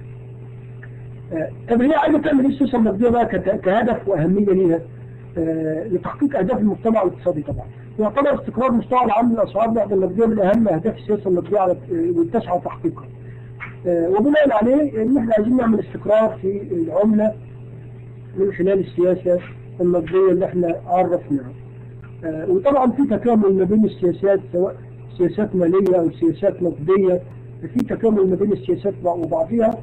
طب هي عايزه تعمل ايه السياسه النقديه بقى كهدف واهميه ليها آه لتحقيق اهداف المجتمع الاقتصادي طبعا يعتبر استقرار مستوى العام للاسعار الوحده النقديه من اهم اهداف السياسه النقديه على وتسعى تحقيقها آه وبناء عليه ان احنا عايزين نعمل استقرار في العمله من خلال السياسه النقديه اللي احنا عرفناها آه وطبعا في تكامل ما بين السياسات سواء سياسات ماليه او سياسات نقديه في تكامل ما بين السياسات وبعضها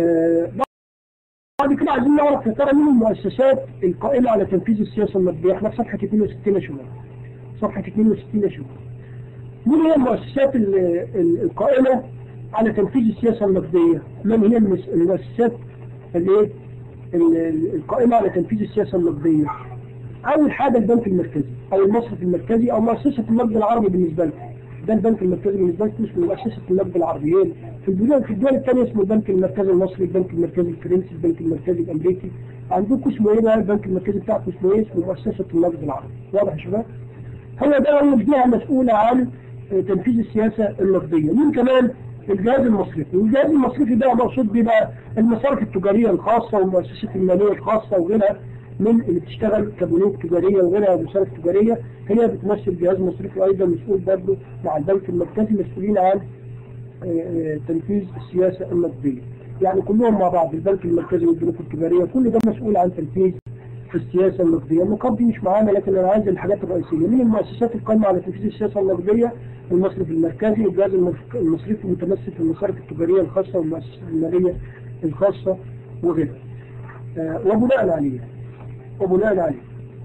بعد كده عايزين نعرف يا ترى مين المؤسسات القائمة على تنفيذ السياسة النقدية احنا في صفحة 62 يا شباب صفحة 62 يا شباب مين هي المؤسسات القائمة على تنفيذ السياسة النقدية من هي المؤسسات الايه القائمة على تنفيذ السياسة النقدية أول حاجة البنك المركزي أو المصرف المركزي أو مؤسسة النقد العربي بالنسبة لكم ده البنك المركزي بالنسبة لكم اسمه مؤسسة النقد العربيين في الدول في الدول الثانية اسمه البنك المركزي المصري البنك المركزي الفرنسي البنك المركزي الأمريكي عندكم اسمه ايه بقى البنك المركزي بتاعكم اسمه ايه اسمه مؤسسة النقد العربي واضح يا شباب هو ده أول جهة مسؤولة عن تنفيذ السياسة النقدية مين كمان الجهاز المصرفي والجهاز المصرفي ده مقصود بيه بقى المصارف التجارية الخاصة والمؤسسات المالية الخاصة وغيرها من اللي بتشتغل كبنوك تجارية وغيرها مصارف تجارية هي بتمثل جهاز مصرفي أيضا مسؤول برضه مع البنك المركزي مسؤولين عن تنفيذ السياسة النقدية يعني كلهم مع بعض البنك المركزي والبنوك التجارية كل ده مسؤول عن تنفيذ السياسة النقدية النقاب دي مش معانا لكن أنا عايز الحاجات الرئيسية من المؤسسات القائمة على تنفيذ السياسة النقدية المصرف المركزي والجهاز المصرفي المتمثل في المصارف التجارية الخاصة والمؤسسات المالية الخاصة وغيرها آه وبناء عليه وبناء عليه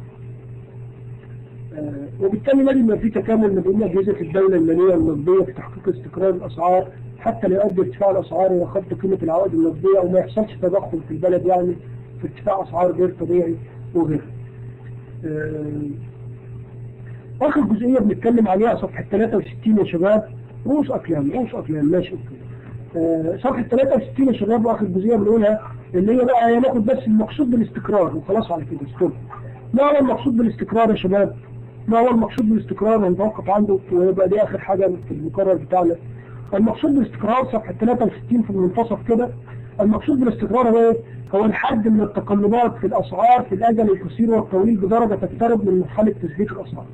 آه وبالتالي لازم يبقى في تكامل ما بين اجهزه الدوله الماليه والنقديه في تحقيق استقرار الاسعار حتى لا يؤدي ارتفاع الاسعار الى خفض قيمه العوائد النقديه او ما يحصلش تضخم في البلد يعني في ارتفاع اسعار غير طبيعي وغيره. آه اخر جزئيه بنتكلم عليها صفحه 63 يا شباب رؤوس اقلام رؤوس اقلام ماشي اوكي. آه صفحه 63 يا شباب واخر جزئيه بنقولها اللي هي بقى هناخد بس المقصود بالاستقرار وخلاص على كده ستوب. ما هو المقصود بالاستقرار يا شباب؟ ما هو المقصود بالاستقرار هنتوقف عنده ويبقى دي اخر حاجة في المقرر بتاعنا المقصود بالاستقرار صفحة 63 في المنتصف كده المقصود بالاستقرار هو هو الحد من التقلبات في الاسعار في الاجل القصير والطويل بدرجة تقترب من مرحلة تثبيت الاسعار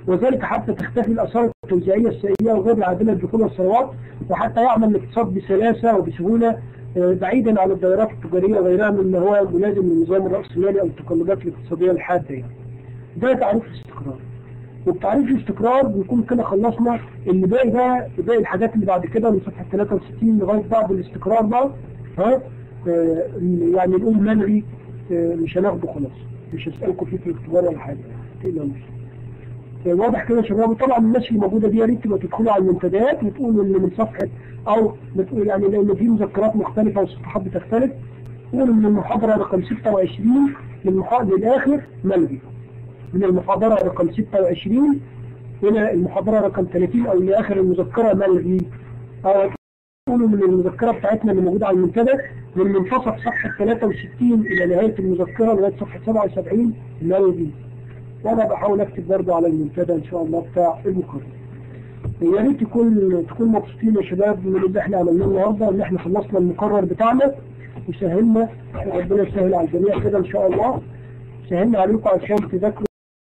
وذلك حتى تختفي الآثار التوزيعية السيئة وغير العادلة للدخول والثروات وحتى يعمل الاقتصاد بسلاسة وبسهولة آه، بعيدا عن الدورات التجارية وغيرها مما هو ملازم للنظام الرأسمالي أو التقلبات الاقتصادية الحادة يعني. ده تعريف الاستقرار وبتعريف الاستقرار بنكون كده خلصنا اللي باقي بقى باقي الحاجات اللي بعد كده من صفحة 63 لغاية بعد الاستقرار بقى ها آه، يعني نقول منغي آه، مش هناخده خلاص مش هسألكم فيه في الاختبار ولا حاجة تقلقوش آه، واضح كده يا شباب وطبعا الناس اللي موجودة دي يا ريت تبقى تدخلوا على المنتديات وتقولوا ان من صفحة او بتقول يعني لان في مذكرات مختلفة والصفحات بتختلف قولوا من المحاضرة رقم 26 للمحاضرة للآخر ملغي من المحاضرة رقم 26 إلى المحاضرة رقم 30 أو لآخر المذكرة ملغي أو تقولوا من المذكرة بتاعتنا اللي موجودة على المنتدى من منتصف صفحة 63 إلى نهاية المذكرة لغاية صفحة 77 ملغي وأنا بحاول أكتب برضه على المنتدى إن شاء الله بتاع المقرر يا ريت تكون تكون مبسوطين يا شباب من اللي احنا عملناه النهارده ان احنا خلصنا المقرر بتاعنا وسهلنا ربنا يسهل على الجميع كده ان شاء الله سهلنا عليكم عشان تذاكروا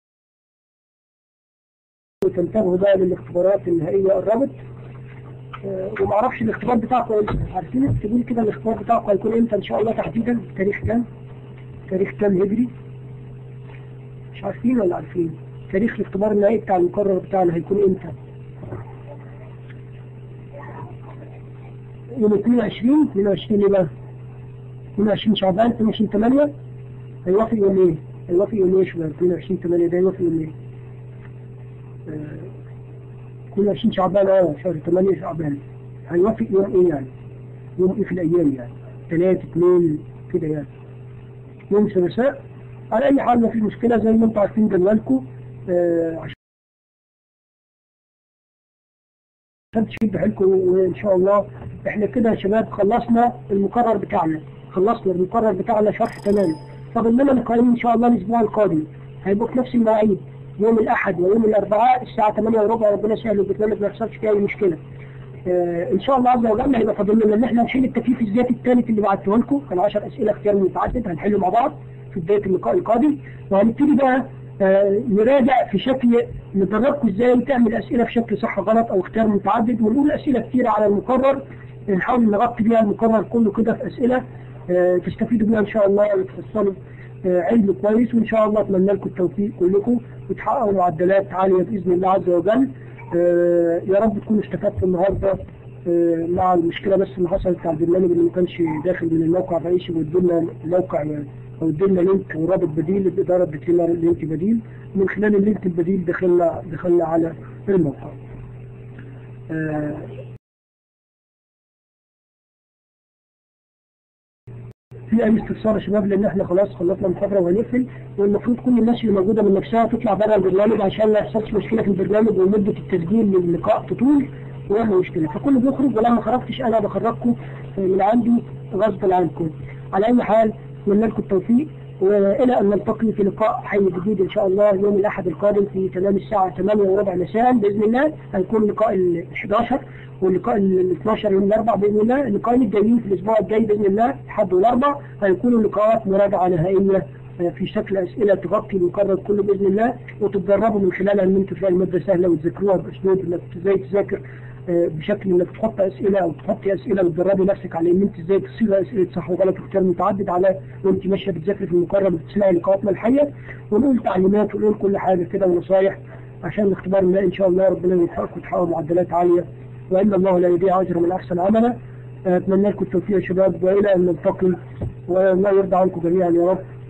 وتنتبهوا بقى للاختبارات النهائية قربت آه، ومعرفش الاختبار بتاعكم إمتى. عارفين اكتبوا لي كده الاختبار بتاعكم هيكون امتى ان شاء الله تحديدا تاريخ كام تاريخ كام هجري مش عارفين ولا عارفين تاريخ الاختبار النهائي بتاع المقرر بتاعنا هيكون امتى يوم 22 22 ايه بقى 22 شعبان 22 8 هيوافق يوم ايه هيوافق يوم ايه يا شباب 22 8 ده هيوافق يوم ايه آه، 22 شعبان اه شهر 8 شعبان هيوافق يوم ايه يعني يوم ايه في الايام يعني 3 2 كده يعني يوم ثلاثاء على اي حال ما فيش مشكله زي ما انتم عارفين جدولكم آه، عشان عشان تشد حيلكم وان شاء الله احنا كده يا شباب خلصنا المقرر بتاعنا خلصنا المقرر بتاعنا شرح تمام طب انما نقيم ان شاء الله الاسبوع القادم هيبقوا في نفس المواعيد يوم الاحد ويوم الاربعاء الساعه 8 وربع ربنا يسهل البرنامج ما يحصلش فيه اي مشكله آه ان شاء الله عز وجل هيبقى فاضل لنا ان احنا نشيل التكييف الذاتي الثالث اللي بعته لكم كان 10 اسئله اختيار متعدد هنحله مع بعض في بدايه اللقاء القادم وهنبتدي بقى آه، نراجع في شكل ندربكم ازاي تعمل اسئله في شكل صح غلط او اختيار متعدد ونقول اسئله كتيره على المقرر نحاول نغطي بيها المقرر كله كده في اسئله آه، تستفيدوا بيها ان شاء الله وتحصلوا آه، علم كويس وان شاء الله اتمنى لكم التوفيق كلكم وتحققوا معدلات عاليه باذن الله عز وجل آه، يا رب تكونوا استفدتوا النهارده آه، مع المشكله بس اللي حصلت على البرنامج اللي ما كانش داخل من الموقع الرئيسي وادولنا الموقع او ادولنا لينك ورابط بديل الاداره ادت لنا لينك بديل من خلال اللينك البديل دخلنا دخلنا على الموقع. آه، في اي استفسار يا شباب لان احنا خلاص خلصنا المحاضره وهنقفل والمفروض كل الناس اللي موجوده من نفسها تطلع بره البرنامج عشان ما يحصلش مشكله في البرنامج ومده التسجيل للقاء تطول ويعمل مشكله فكله بيخرج ولما خرجتش انا بخرجكم من عندي غصب عنكم على اي حال اتمنى لكم التوفيق والى ان نلتقي في لقاء حي جديد ان شاء الله يوم الاحد القادم في تمام الساعه 8 وربع مساء باذن الله هيكون لقاء ال 11 واللقاء ال 12 يوم الاربعاء باذن الله اللقاءين الجايين في الاسبوع الجاي باذن الله الحد والاربع هيكونوا لقاءات مراجعه نهائيه في شكل اسئله تغطي المقرر كله باذن الله وتتدربوا من خلالها ان انتوا تلاقي الماده سهله وتذاكروها باسلوب انك ازاي تذاكر آه، بشكل انك تحط اسئله او تحطي اسئله وتدربي نفسك على ان انت ازاي تصيغ اسئله صح وغلط واختيار متعدد على وانت ماشيه بتذاكري في المقرر وبتسمعي لقاءاتنا الحيه ونقول تعليمات ونقول كل حاجه كده ونصايح عشان الاختبار الله ان شاء الله ربنا يوفقكم وتحققوا معدلات عاليه وان الله لا يضيع اجر من احسن عملا اتمنى لكم التوفيق يا شباب والى ان نلتقي والله يرضى عنكم جميعا يا رب